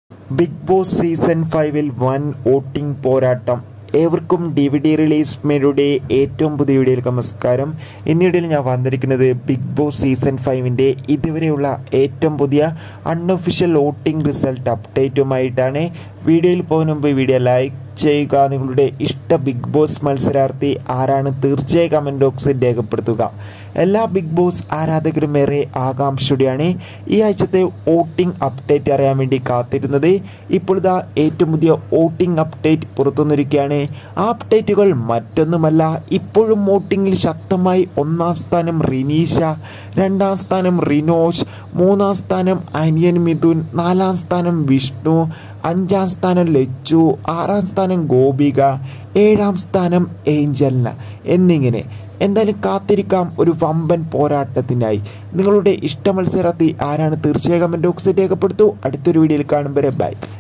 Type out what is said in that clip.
big boss season ഫൈവിൽ വൻ voting പോരാട്ടം ഏവർക്കും ഡി വി ഡി റിലീസ് മേരുടെ ഏറ്റവും പുതിയ വീഡിയോയിലേക്ക് നമസ്കാരം ഇന്നിടയിൽ ഞാൻ വന്നിരിക്കുന്നത് ബിഗ് ബോസ് സീസൺ ഫൈവിൻ്റെ ഇതുവരെയുള്ള ഏറ്റവും പുതിയ അൺഒഫീഷ്യൽ വോട്ടിംഗ് റിസൾട്ട് അപ്ഡേറ്റുമായിട്ടാണ് വീഡിയോയിൽ പോകുന്ന മുമ്പ് വീഡിയോ ലൈക്ക് ചെയ്യുക നിങ്ങളുടെ ഇഷ്ട ബിഗ് ബോസ് മത്സരാർത്ഥി ആരാണ് തീർച്ചയായും കമൻറ്റ് ബോക്സിൽ രേഖപ്പെടുത്തുക എല്ലാ ബിഗ് ബോസ് ആരാധകരും ഏറെ ആകാംക്ഷയോടെയാണ് ഈ ആഴ്ചത്തെ വോട്ടിംഗ് അപ്ഡേറ്റ് അറിയാൻ വേണ്ടി കാത്തിരുന്നത് ഇപ്പോൾ ഇതാ ഏറ്റവും പുതിയ വോട്ടിംഗ് അപ്ഡേറ്റ് പുറത്തുവന്നിരിക്കുകയാണ് ആ അപ്ഡേറ്റുകൾ മറ്റൊന്നുമല്ല ഇപ്പോഴും വോട്ടിങ്ങിൽ ശക്തമായി ഒന്നാം സ്ഥാനം റിനീഷ രണ്ടാം സ്ഥാനം റിനോഷ് മൂന്നാം സ്ഥാനം അനിയൻ മിഥുൻ നാലാം സ്ഥാനം വിഷ്ണു അഞ്ചാം സ്ഥാനം ലച്ചു ആറാം സ്ഥാനം ഗോപിക ഏഴാം സ്ഥാനം ഏഞ്ചലിന എന്നിങ്ങനെ എന്തായാലും കാത്തിരിക്കാം ഒരു വമ്പൻ പോരാട്ടത്തിനായി നിങ്ങളുടെ ഇഷ്ട മത്സരാർത്ഥി ആരാണ് തീർച്ചയായും കമൻറ്റ് ബോക്സിൽ രേഖപ്പെടുത്തൂ അടുത്തൊരു വീഡിയോയിൽ കാണും വരെ ബൈ